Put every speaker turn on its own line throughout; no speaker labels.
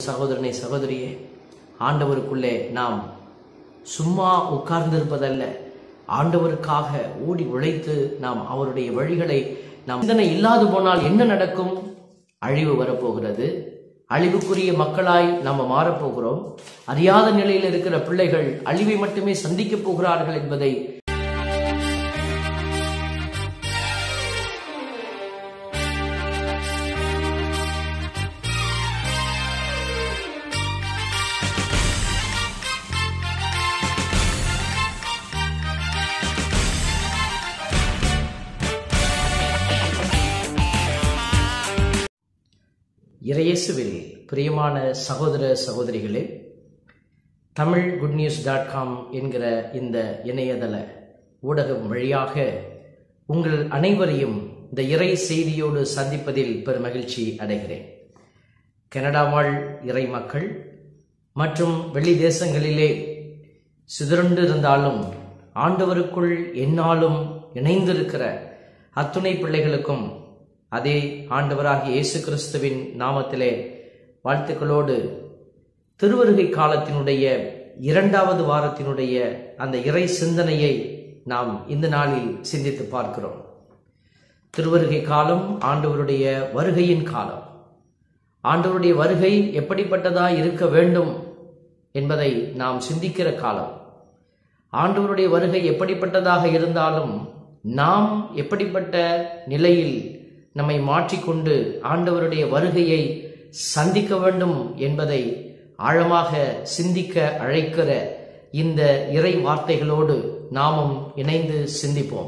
சகோதரனை சகோதரியே ஆண்டவருக்குள்ளே நாம் சும்மா உட்கார்ந்திருப்பதல்ல ஆண்டவருக்காக ஓடி உழைத்து நாம் அவருடைய வழிகளை நாம் சிந்தனை இல்லாது போனால் என்ன நடக்கும் அழிவு வரப்போகிறது அழிவுக்குரிய மக்களாய் நாம் மாறப்போகிறோம் அறியாத நிலையில் இருக்கிற பிள்ளைகள் அழிவை மட்டுமே சந்திக்கப் போகிறார்கள் என்பதை இறையேசுவில் பிரியமான சகோதர சகோதரிகளே Tamil good news dot com என்கிற இந்த இணையதள ஊடகம் வழியாக உங்கள் அனைவரையும் இந்த இறை செய்தியோடு சந்திப்பதில் பெருமகிழ்ச்சி அடைகிறேன் கனடா வாழ் இறை மக்கள் மற்றும் வெளி தேசங்களிலே சிதறண்டு இருந்தாலும் ஆண்டவருக்குள் எந்நாளும் இணைந்திருக்கிற அத்துணை பிள்ளைகளுக்கும் அதே ஆண்டவராகிய இயேசு கிறிஸ்துவின் நாமத்திலே வாழ்த்துக்களோடு திருவருகை காலத்தினுடைய இரண்டாவது வாரத்தினுடைய அந்த இறை சிந்தனையை நாம் இந்த நாளில் சிந்தித்து பார்க்கிறோம் திருவருகை காலம் ஆண்டவருடைய வருகையின் காலம் ஆண்டவருடைய வருகை எப்படிப்பட்டதா இருக்க வேண்டும் என்பதை நாம் சிந்திக்கிற காலம் ஆண்டவருடைய வருகை எப்படிப்பட்டதாக இருந்தாலும் நாம் எப்படிப்பட்ட நிலையில் நம்மை மாற்றிக்கொண்டு ஆண்டவருடைய வருகையை சந்திக்க வேண்டும் என்பதை ஆழமாக சிந்திக்க அழைக்கிற இந்த இறை வார்த்தைகளோடு நாமும் இணைந்து சிந்திப்போம்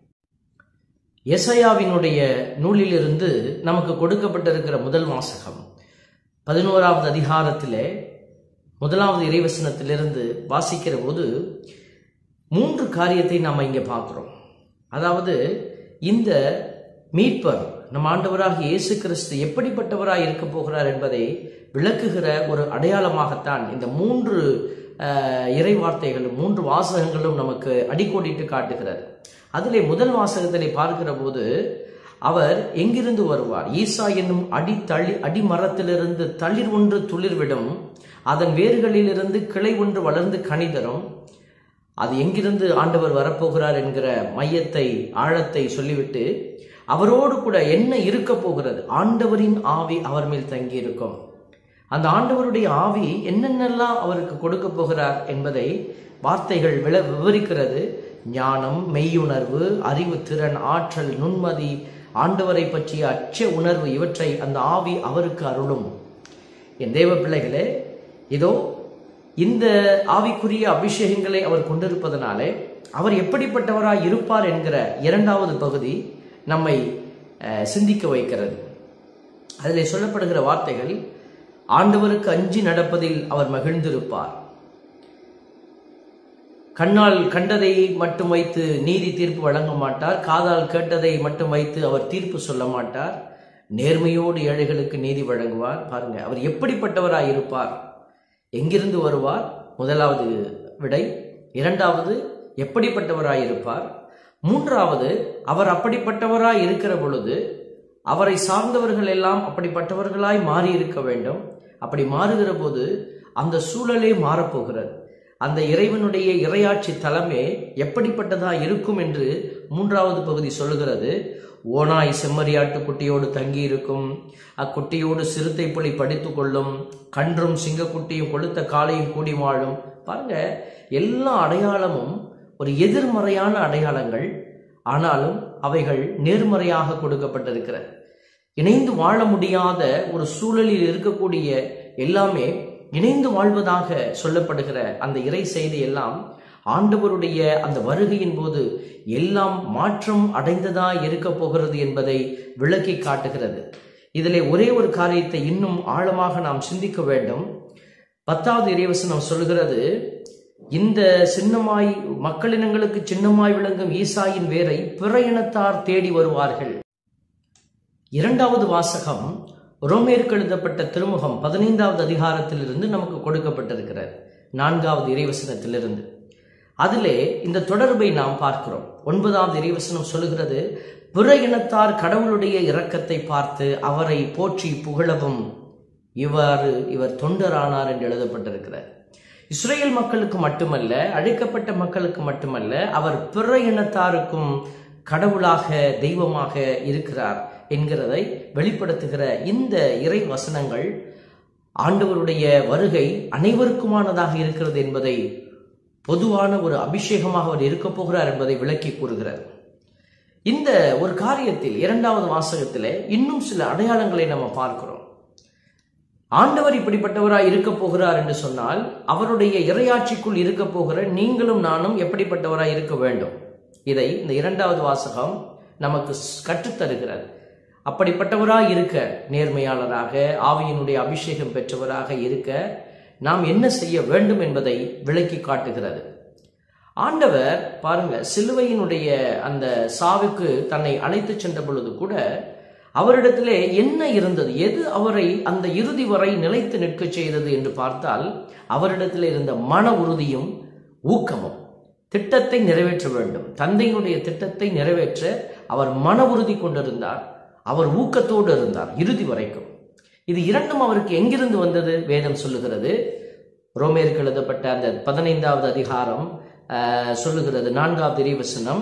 எசையாவினுடைய நூலிலிருந்து நமக்கு கொடுக்கப்பட்டிருக்கிற முதல் வாசகம் பதினோராவது அதிகாரத்திலே முதலாவது இறைவசனத்திலிருந்து வாசிக்கிற போது மூன்று காரியத்தை நாம் இங்கே பார்க்கிறோம் அதாவது இந்த மீட்பர் நம் ஆண்டவராக இயேசு கிறிஸ்து எப்படிப்பட்டவராய் இருக்க போகிறார் என்பதை விளக்குகிற ஒரு அடையாளமாகத்தான் இந்த மூன்று இறை வார்த்தைகளும் மூன்று வாசகங்களும் நமக்கு அடிக்கோடிட்டு காட்டுகிறது அதிலே முதல் வாசகத்திலே பார்க்கிற போது அவர் எங்கிருந்து வருவார் ஈசா என்னும் அடி தளி அடிமரத்திலிருந்து தளிர் ஒன்று துளிர்விடும் அதன் வேர்களிலிருந்து கிளை ஒன்று வளர்ந்து கணிதரும் அது எங்கிருந்து ஆண்டவர் வரப்போகிறார் என்கிற மையத்தை ஆழத்தை சொல்லிவிட்டு அவரோடு கூட என்ன இருக்க போகிறது ஆண்டவரின் ஆவி அவர் மேல் தங்கி இருக்கும் அந்த ஆண்டவருடைய ஆவி என்னென்னலாம் அவருக்கு கொடுக்க போகிறார் என்பதை வார்த்தைகள் விள விவரிக்கிறது ஞானம் மெய்யுணர்வு அறிவு திறன் ஆற்றல் நுண்மதி ஆண்டவரை பற்றிய அச்ச உணர்வு இவற்றை அந்த ஆவி அவருக்கு அருளும் என் தேவ பிள்ளைகளே இதோ இந்த ஆவிக்குரிய அபிஷேகங்களை அவர் கொண்டிருப்பதனாலே அவர் எப்படிப்பட்டவராய் இருப்பார் என்கிற இரண்டாவது பகுதி நம்மை சிந்திக்க வைக்கிறது அதில் சொல்லப்படுகிற வார்த்தைகள் ஆண்டவருக்கு அஞ்சி நடப்பதில் அவர் மகிழ்ந்திருப்பார் கண்ணால் கண்டதை மட்டும் வைத்து நீதி தீர்ப்பு வழங்க மாட்டார் காதால் கேட்டதை மட்டும் வைத்து அவர் தீர்ப்பு சொல்ல மாட்டார் நேர்மையோடு ஏழைகளுக்கு நீதி வழங்குவார் பாருங்க அவர் எப்படிப்பட்டவராய் இருப்பார் எங்கிருந்து வருவார் முதலாவது விடை இரண்டாவது எப்படிப்பட்டவராய் இருப்பார் மூன்றாவது அவர் அப்படிப்பட்டவராய் இருக்கிற பொழுது அவரை சார்ந்தவர்கள் எல்லாம் அப்படிப்பட்டவர்களாய் மாறி இருக்க வேண்டும் அப்படி மாறுகிற போது அந்த சூழலே மாறப்போகிறது அந்த இறைவனுடைய இரையாட்சி தலைமை எப்படிப்பட்டதா இருக்கும் என்று மூன்றாவது பகுதி சொல்லுகிறது ஓனாய் செம்மறியாட்டு குட்டியோடு தங்கி இருக்கும் அக்குட்டியோடு சிறுத்தை புலி படித்து கொள்ளும் கன்றும் சிங்கக்குட்டியும் கொளுத்த காலையும் கூடி வாழும் பாருங்க எல்லா அடையாளமும் ஒரு எதிர்மறையான அடையாளங்கள் ஆனாலும் அவைகள் நேர்மறையாக கொடுக்கப்பட்டிருக்கிறது இணைந்து வாழ முடியாத ஒரு சூழலில் இருக்கக்கூடிய எல்லாமே இணைந்து வாழ்வதாக சொல்லப்படுகிற அந்த இறை செய்தி எல்லாம் ஆண்டவருடைய அந்த வருகையின் போது எல்லாம் மாற்றம் அடைந்ததா இருக்க போகிறது என்பதை விளக்கி காட்டுகிறது இதிலே ஒரே ஒரு காரியத்தை இன்னும் ஆழமாக நாம் சிந்திக்க வேண்டும் பத்தாவது இறைவசனம் சொல்கிறது இந்த சின்னமாய் மக்களினங்களுக்கு சின்னமாய் விளங்கும் ஈசாயின் வேரை பிற இனத்தார் தேடி வருவார்கள் இரண்டாவது வாசகம் ரோமேற்கு எழுதப்பட்ட திருமுகம் பதினைந்தாவது அதிகாரத்திலிருந்து நமக்கு கொடுக்கப்பட்டிருக்கிறது நான்காவது இறைவசனத்திலிருந்து அதிலே இந்த தொடர்பை நாம் பார்க்கிறோம் ஒன்பதாவது இறைவசனம் சொல்லுகிறது பிற இனத்தார் கடவுளுடைய இரக்கத்தை பார்த்து அவரை போற்றி புகழவும் இவ்வாறு இவர் தொண்டரானார் என்று எழுதப்பட்டிருக்கிறார் இஸ்ரேல் மக்களுக்கு மட்டுமல்ல அழைக்கப்பட்ட மக்களுக்கு மட்டுமல்ல அவர் பிற இனத்தாருக்கும் கடவுளாக தெய்வமாக இருக்கிறார் என்கிறதை வெளிப்படுத்துகிற இந்த இறை வசனங்கள் ஆண்டவருடைய வருகை அனைவருக்குமானதாக இருக்கிறது என்பதை பொதுவான ஒரு அபிஷேகமாக அவர் இருக்க போகிறார் என்பதை விளக்கி கூறுகிறார் இந்த ஒரு காரியத்தில் இரண்டாவது வாசகத்தில் இன்னும் சில அடையாளங்களை நம்ம பார்க்கிறோம் ஆண்டவர் இப்படிப்பட்டவராய் இருக்க போகிறார் என்று சொன்னால் அவருடைய இறையாட்சிக்குள் இருக்க போகிற நீங்களும் நானும் எப்படிப்பட்டவராய் இருக்க வேண்டும் இதை இந்த இரண்டாவது வாசகம் நமக்கு கற்றுத்தருகிறது அப்படிப்பட்டவராய் இருக்க நேர்மையாளராக ஆவியினுடைய அபிஷேகம் பெற்றவராக இருக்க நாம் என்ன செய்ய வேண்டும் என்பதை விளக்கி காட்டுகிறது ஆண்டவர் பாருங்க சிலுவையினுடைய அந்த சாவுக்கு தன்னை அழைத்து சென்ற பொழுது கூட அவரிடத்திலே என்ன இருந்தது எது அவரை அந்த இறுதி வரை நிலைத்து நிற்க செய்தது என்று பார்த்தால் அவரிடத்தில் இருந்த மன உறுதியும் ஊக்கமும் திட்டத்தை நிறைவேற்ற வேண்டும் தந்தையினுடைய திட்டத்தை நிறைவேற்ற அவர் மன உறுதி கொண்டிருந்தார் அவர் ஊக்கத்தோடு இருந்தார் இறுதி வரைக்கும் இது இரண்டும் அவருக்கு எங்கிருந்து வந்தது வேதம் சொல்லுகிறது ரோமேருக்கு எழுதப்பட்ட அந்த பதினைந்தாவது அதிகாரம் சொல்லுகிறது நான்காவது இறைவசனம்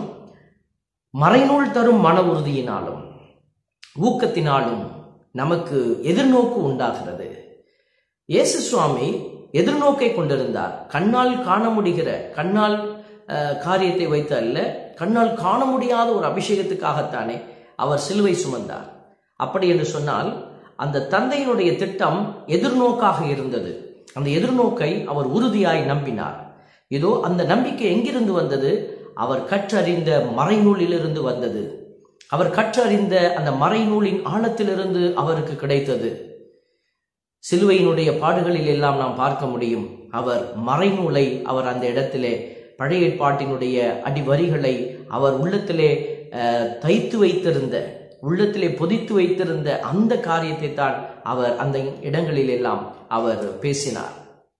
மறைநூல் தரும் மன உறுதியினாலும் ஊக்கத்தினாலும் நமக்கு எதிர்நோக்கு உண்டாகிறது இயேசு சுவாமி எதிர்நோக்கை கொண்டிருந்தார் கண்ணால் காண முடிகிற கண்ணால் காரியத்தை வைத்து அல்ல கண்ணால் காண முடியாத ஒரு அபிஷேகத்துக்காகத்தானே அவர் சிலுவை சுமந்தார் அப்படி என்று சொன்னால் அந்த தந்தையினுடைய திட்டம் எதிர்நோக்காக இருந்தது அந்த எதிர்நோக்கை அவர் உறுதியாய் நம்பினார் இதோ அந்த நம்பிக்கை எங்கிருந்து வந்தது அவர் கற்றறிந்த மறைநூலிலிருந்து வந்தது அவர் கற்றறிந்த அந்த மறைநூலின் ஆழத்திலிருந்து அவருக்கு கிடைத்தது சிலுவையினுடைய பாடுகளில் எல்லாம் நாம் பார்க்க முடியும் அவர் மறைநூலை அவர் அந்த இடத்திலே பழைய ஏற்பாட்டினுடைய அடிவரிகளை அவர் உள்ளத்திலே தைத்து வைத்திருந்த உள்ளத்திலே பொதித்து வைத்திருந்த அந்த காரியத்தை தான் அவர் அந்த இடங்களில் எல்லாம் அவர் பேசினார்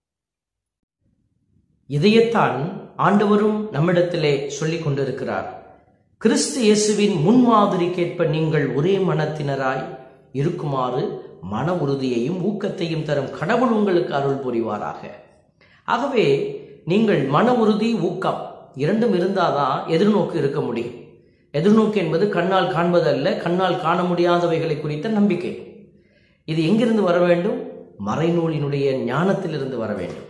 இதையத்தான் ஆண்டவரும் நம்மிடத்திலே சொல்லிக் கொண்டிருக்கிறார் கிறிஸ்து இயேசுவின் முன்மாதிரிக்கேற்ப நீங்கள் ஒரே மனத்தினராய் இருக்குமாறு மன உறுதியையும் ஊக்கத்தையும் தரும் கடவுள் உங்களுக்கு அருள் புரிவாராக ஆகவே நீங்கள் மன உறுதி ஊக்கம் இரண்டும் இருந்தாதான் எதிர்நோக்கு இருக்க முடியும் எதிர்நோக்கு என்பது கண்ணால் காண்பதல்ல கண்ணால் காண முடியாதவைகளை குறித்த நம்பிக்கை இது எங்கிருந்து வர வேண்டும் மறைநூலினுடைய ஞானத்திலிருந்து வர வேண்டும்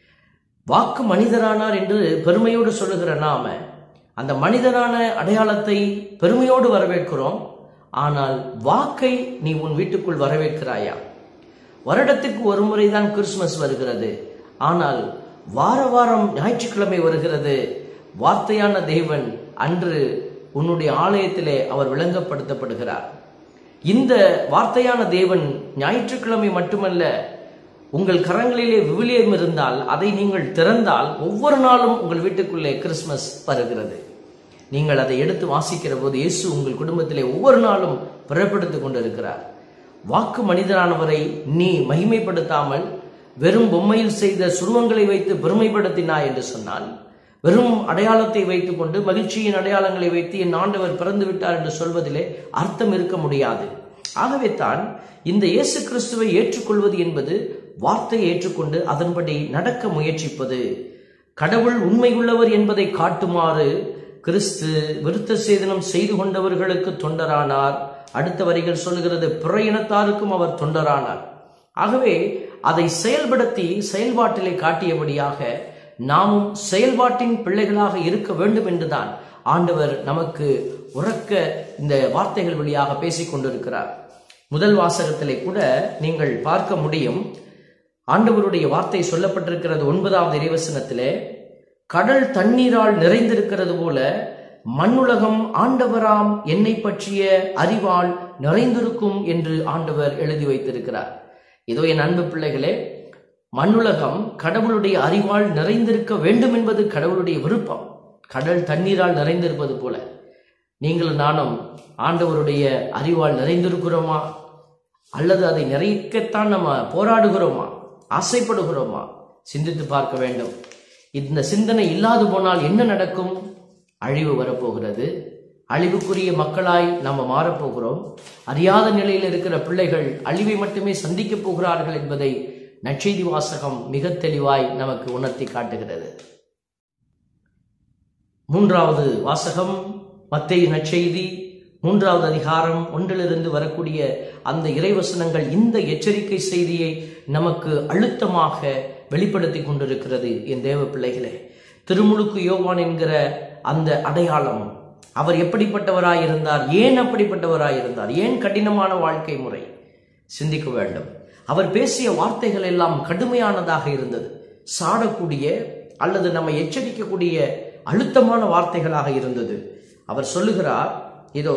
வாக்கு மனிதரானார் என்று பெருமையோடு சொல்லுகிற நாம அந்த மனிதரான அடையாளத்தை பெருமையோடு வரவேற்கிறோம் ஆனால் வாக்கை நீ உன் வீட்டுக்குள் வரவேற்கிறாயா வருடத்துக்கு ஒரு முறைதான் கிறிஸ்துமஸ் வருகிறது ஆனால் வார வாரம் ஞாயிற்றுக்கிழமை வருகிறது வார்த்தையான தேவன் அன்று உன்னுடைய ஆலயத்திலே அவர் விளங்கப்படுத்தப்படுகிறார் இந்த வார்த்தையான தேவன் ஞாயிற்றுக்கிழமை மட்டுமல்ல உங்கள் கரங்களிலே விவிலியம் இருந்தால் அதை நீங்கள் திறந்தால் ஒவ்வொரு நாளும் உங்கள் வீட்டுக்குள்ளே கிறிஸ்துமஸ் வருகிறது நீங்கள் அதை எடுத்து வாசிக்கிற போது இயேசு உங்கள் குடும்பத்திலே ஒவ்வொரு நாளும் பிறப்படுத்திக் கொண்டிருக்கிறார் வாக்கு மனிதரானவரை நீ மகிமைப்படுத்தாமல் வெறும் பொம்மையில் செய்த சுருவங்களை வைத்து பெருமைப்படுத்தினாய் என்று சொன்னால் வெறும் அடையாளத்தை வைத்துக் கொண்டு மகிழ்ச்சியின் அடையாளங்களை வைத்து என் ஆண்டவர் பிறந்து விட்டார் என்று சொல்வதிலே அர்த்தம் இருக்க முடியாது ஆகவே தான் இந்த இயேசு கிறிஸ்துவை ஏற்றுக்கொள்வது என்பது வார்த்தையை ஏற்றுக்கொண்டு அதன்படி நடக்க முயற்சிப்பது கடவுள் உண்மையுள்ளவர் என்பதை காட்டுமாறு கிறிஸ்து விருத்த சேதனம் செய்து கொண்டவர்களுக்கு தொண்டரானார் அடுத்த வரிகள் சொல்லுகிறது பிற இனத்தாருக்கும் அவர் தொண்டரானார் ஆகவே அதை செயல்படுத்தி செயல்பாட்டிலே காட்டியபடியாக நாமும் செயல்பாட்டின் பிள்ளைகளாக இருக்க வேண்டும் என்றுதான் ஆண்டவர் நமக்கு உறக்க இந்த வார்த்தைகள் வழியாக பேசிக் கொண்டிருக்கிறார் முதல் வாசகத்திலே கூட நீங்கள் பார்க்க முடியும் ஆண்டவருடைய வார்த்தை சொல்லப்பட்டிருக்கிறது ஒன்பதாவது இறைவசனத்திலே கடல் தண்ணீரால் நிறைந்திருக்கிறது போல மண்ணுலகம் ஆண்டவராம் என்னை பற்றிய அறிவால் நிறைந்திருக்கும் என்று ஆண்டவர் எழுதி வைத்திருக்கிறார் இதோ என் அன்பு பிள்ளைகளே மண்ணுலகம் கடவுளுடைய அறிவால் நிறைந்திருக்க வேண்டும் என்பது கடவுளுடைய விருப்பம் கடல் தண்ணீரால் நிறைந்திருப்பது போல நீங்கள் நானும் ஆண்டவருடைய அறிவால் நிறைந்திருக்கிறோமா அல்லது அதை நிறைக்கத்தான் நம்ம போராடுகிறோமா ஆசைப்படுகிறோமா சிந்தித்து பார்க்க வேண்டும் இந்த சிந்தனை இல்லாது போனால் என்ன நடக்கும் அழிவு வரப்போகிறது அழிவுக்குரிய மக்களாய் நாம் மாறப்போகிறோம் அறியாத நிலையில் இருக்கிற பிள்ளைகள் அழிவை மட்டுமே சந்திக்கப் போகிறார்கள் என்பதை நற்செய்தி வாசகம் மிக தெளிவாய் நமக்கு உணர்த்தி காட்டுகிறது மூன்றாவது வாசகம் மத்தேயு நற்செய்தி மூன்றாவது அதிகாரம் ஒன்றிலிருந்து வரக்கூடிய அந்த இறைவசனங்கள் இந்த எச்சரிக்கை செய்தியை நமக்கு அழுத்தமாக வெளிப்படுத்தி கொண்டிருக்கிறது என் தேவ பிள்ளைகளே திருமுழுக்கு யோவான் என்கிற அந்த அடையாளம் அவர் எப்படிப்பட்டவராய் இருந்தார் ஏன் அப்படிப்பட்டவராய் இருந்தார் ஏன் கடினமான வாழ்க்கை முறை சிந்திக்க வேண்டும் அவர் பேசிய வார்த்தைகள் எல்லாம் கடுமையானதாக இருந்தது சாடக்கூடிய அல்லது நம்மை எச்சரிக்கக்கூடிய அழுத்தமான வார்த்தைகளாக இருந்தது அவர் சொல்லுகிறார் இதோ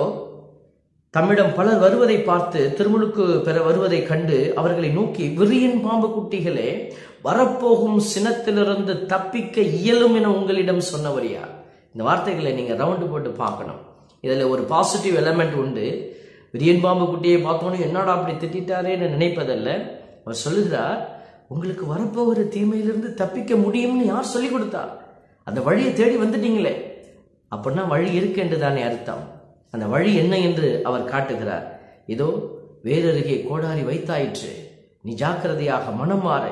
தம்மிடம் பலர் வருவதை பார்த்து திருமுழுக்கு பெற வருவதை கண்டு அவர்களை நோக்கி விரியன் பாம்பு குட்டிகளே வரப்போகும் சினத்திலிருந்து தப்பிக்க இயலும் என உங்களிடம் சொன்னவர் யார் இந்த வார்த்தைகளை நீங்க ரவுண்டு போட்டு பார்க்கணும் இதுல ஒரு பாசிட்டிவ் எலமெண்ட் உண்டு விரியன் பாம்பு குட்டியை பார்த்தோன்னே என்னடா அப்படி திட்டாரேன்னு நினைப்பதல்ல அவர் சொல்லுகிறார் உங்களுக்கு வரப்போகிற தீமையிலிருந்து தப்பிக்க முடியும்னு யார் சொல்லி கொடுத்தார் அந்த வழியை தேடி வந்துட்டீங்களே அப்படின்னா வழி இருக்கு என்று தானே அர்த்தம் அந்த வழி என்ன என்று அவர் காட்டுகிறார் இதோ வேறருகே கோடாரி வைத்தாயிற்று நீ ஜாக்கிரதையாக மனம் மாற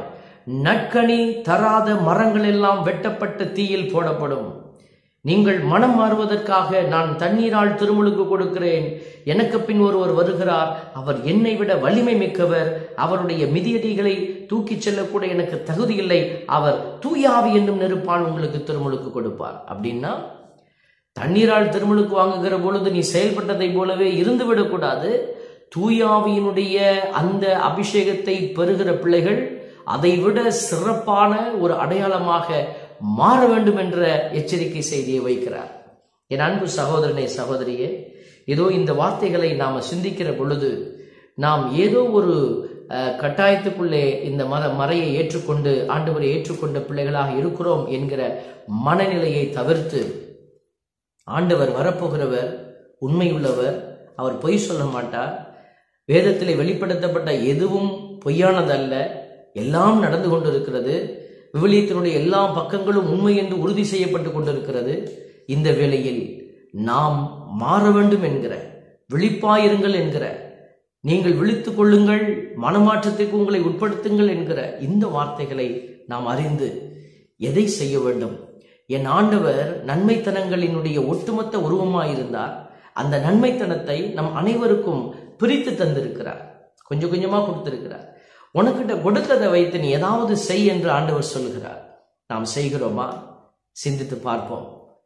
நற்கனி தராத மரங்கள் எல்லாம் வெட்டப்பட்டு தீயில் போடப்படும் நீங்கள் மனம் மாறுவதற்காக நான் தண்ணீரால் திருமுழுக்கு கொடுக்கிறேன் எனக்கு பின் ஒருவர் வருகிறார் அவர் என்னை விட வலிமை மிக்கவர் அவருடைய மிதியடிகளை தூக்கிச் செல்லக்கூட எனக்கு தகுதி இல்லை அவர் தூயாவி என்னும் நெருப்பால் உங்களுக்கு திருமுழுக்கு கொடுப்பார் அப்படின்னா தண்ணீரால் திருமுழுக்கு வாங்குகிற பொழுது நீ செயல்பட்டதை போலவே இருந்து விடக்கூடாது தூயாவியினுடைய அந்த அபிஷேகத்தை பெறுகிற பிள்ளைகள் அதை விட சிறப்பான ஒரு அடையாளமாக மாற வேண்டும் என்ற எச்சரிக்கை செய்தியை வைக்கிறார் என் அன்பு சகோதரனே சகோதரியே ஏதோ இந்த வார்த்தைகளை நாம சிந்திக்கிற பொழுது நாம் ஏதோ ஒரு அஹ், கட்டாயத்துக்குள்ளே இந்த மத மறையை ஏற்றுக்கொண்டு ஆண்டவரை ஏற்றுக்கொண்ட பிள்ளைகளாக இருக்கிறோம் என்கிற மனநிலையை தவிர்த்து ஆண்டவர் வரப்போகிறவர் உண்மையுள்ளவர் அவர் பொய் சொல்ல மாட்டார் வேதத்திலே வெளிப்படுத்தப்பட்ட எதுவும் பொய்யானதல்ல எல்லாம் நடந்து கொண்டிருக்கிறது விவிலியத்தினுடைய எல்லா பக்கங்களும் உண்மை என்று உறுதி செய்யப்பட்டு கொண்டிருக்கிறது இந்த வேளையில் நாம் மாற வேண்டும் என்கிற விழிப்பாயிருங்கள் என்கிற நீங்கள் விழித்துக் கொள்ளுங்கள் மனமாற்றத்திற்கு உங்களை உட்படுத்துங்கள் என்கிற இந்த வார்த்தைகளை நாம் அறிந்து எதை செய்ய வேண்டும் என் ஆண்டவர் நன்மைத்தனங்களினுடைய ஒட்டுமொத்த உருவமாயிருந்தார் அந்த நன்மைத்தனத்தை நம் அனைவருக்கும் பிரித்து தந்திருக்கிறார் கொஞ்சம் கொஞ்சமா கொடுத்திருக்கிறார் உனக்கிட்ட கொடுத்ததை வைத்து நீ ஏதாவது செய் என்று ஆண்டவர் சொல்லுகிறார் நாம் செய்கிறோமா சிந்தித்து பார்ப்போம்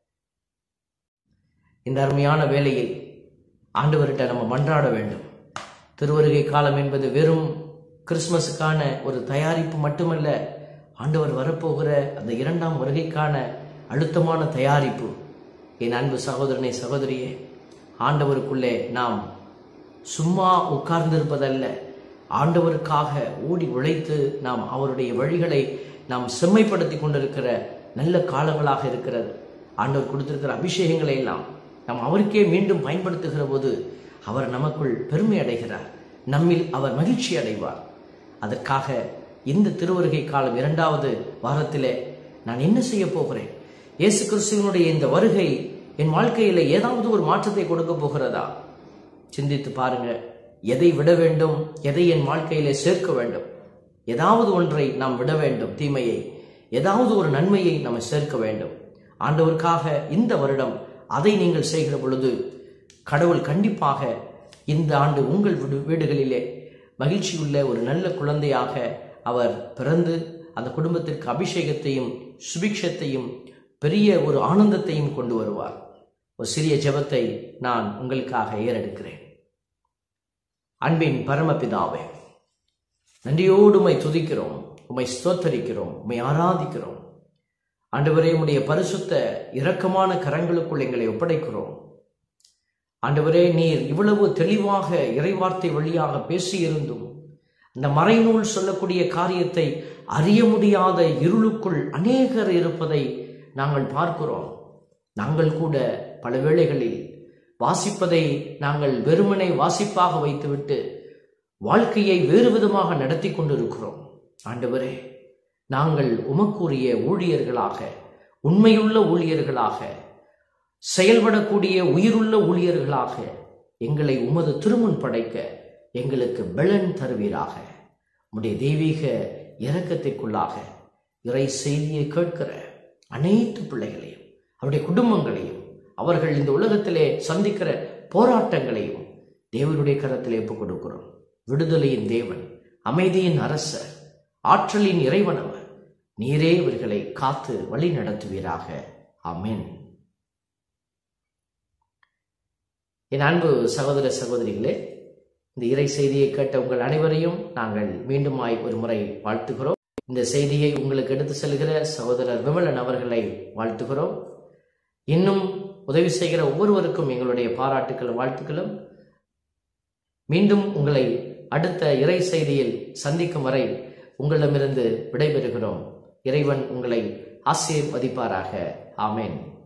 இந்த அருமையான வேளையில் ஆண்டவர்கிட்ட நம்ம மன்றாட வேண்டும் திருவருகை காலம் என்பது வெறும் கிறிஸ்மஸுக்கான ஒரு தயாரிப்பு மட்டுமல்ல ஆண்டவர் வரப்போகிற அந்த இரண்டாம் வருகைக்கான அழுத்தமான தயாரிப்பு என் அன்பு சகோதரனை சகோதரியே ஆண்டவருக்குள்ளே நாம் சும்மா உட்கார்ந்திருப்பதல்ல ஆண்டவருக்காக ஓடி உழைத்து நாம் அவருடைய வழிகளை நாம் செம்மைப்படுத்தி கொண்டிருக்கிற நல்ல காலங்களாக இருக்கிறது ஆண்டவர் கொடுத்திருக்கிற அபிஷேகங்களை எல்லாம் நாம் அவருக்கே மீண்டும் பயன்படுத்துகிற போது அவர் நமக்குள் பெருமை அடைகிறார் நம்மில் அவர் மகிழ்ச்சி அடைவார் அதற்காக இந்த திருவருகை காலம் இரண்டாவது வாரத்திலே நான் என்ன செய்ய போகிறேன் இயேசு கிறிஸ்துவனுடைய இந்த வருகை என் வாழ்க்கையில ஏதாவது ஒரு மாற்றத்தை கொடுக்க போகிறதா சிந்தித்து பாருங்க எதை விட வேண்டும் எதை என் வாழ்க்கையிலே சேர்க்க வேண்டும் ஏதாவது ஒன்றை நாம் விட வேண்டும் தீமையை ஏதாவது ஒரு நன்மையை நம்ம சேர்க்க வேண்டும் ஆண்டவருக்காக இந்த வருடம் அதை நீங்கள் செய்கிற பொழுது கடவுள் கண்டிப்பாக இந்த ஆண்டு உங்கள் வீடு- வீடுகளிலே மகிழ்ச்சியுள்ள ஒரு நல்ல குழந்தையாக அவர் பிறந்து அந்த குடும்பத்திற்கு அபிஷேகத்தையும் சுபிக்ஷத்தையும் பெரிய ஒரு ஆனந்தத்தையும் கொண்டு வருவார் ஒரு சிறிய ஜெபத்தை நான் உங்களுக்காக ஏறெடுக்கிறேன் அன்பின் பரமபிதாவே நன்றியோடு உம்மை துதிக்கிறோம் உம்மை ஸ்தோத்தரிக்கிறோம் உம்மை ஆராதிக்கிறோம் ஆண்டவரே உம்முடைய பரிசுத்த இரக்கமான கரங்களுக்குள் எங்களை ஒப்படைக்கிறோம் ஆண்டவரே நீர் இவ்வளவு தெளிவாக இறைவார்த்தை வழியாக பேசியிருந்தும் இந்த மறைநூல் சொல்லக்கூடிய காரியத்தை அறிய முடியாத இருளுக்குள் அநேகர் இருப்பதை நாங்கள் பார்க்கிறோம் நாங்கள் கூட பல வேளைகளில் வாசிப்பதை நாங்கள் வெறுமனை வாசிப்பாக வைத்துவிட்டு வாழ்க்கையை வேறு விதமாக நடத்தி கொண்டிருக்கிறோம் ஆண்டவரே நாங்கள் உமக்குரிய ஊழியர்களாக உண்மையுள்ள ஊழியர்களாக செயல்படக்கூடிய உயிருள்ள ஊழியர்களாக எங்களை உமது திருமுன் படைக்க எங்களுக்கு பெலன் தருவீராக உம்முடைய தெய்வீக இரக்கத்திற்குள்ளாக இறை செய்தியை கேட்கிற அனைத்து பிள்ளைகளையும் அவருடைய குடும்பங்களையும் அவர்கள் இந்த உலகத்திலே சந்திக்கிற போராட்டங்களையும் தேவனுடைய கரத்திலே ஒப்புக் கொடுக்கிறோம் விடுதலையின் தேவன் அமைதியின் அரசர் ஆற்றலின் இறைவனவர் நீரே இவர்களை காத்து வழி நடத்துவீராக ஆமென் என் அன்பு சகோதர சகோதரிகளே இந்த இறை செய்தியை கேட்ட உங்கள் அனைவரையும் நாங்கள் மீண்டுமாய் ஒரு முறை வாழ்த்துகிறோம் இந்த செய்தியை உங்களுக்கு எடுத்து செல்கிற சகோதரர் விமலன் அவர்களை வாழ்த்துகிறோம் இன்னும் உதவி செய்கிற ஒவ்வொருவருக்கும் எங்களுடைய பாராட்டுக்களும் வாழ்த்துக்களும் மீண்டும் உங்களை அடுத்த இறை செய்தியில் சந்திக்கும் வரை உங்களிடமிருந்து விடைபெறுகிறோம் இறைவன் உங்களை ஆசீர்வதிப்பாராக ஆமென்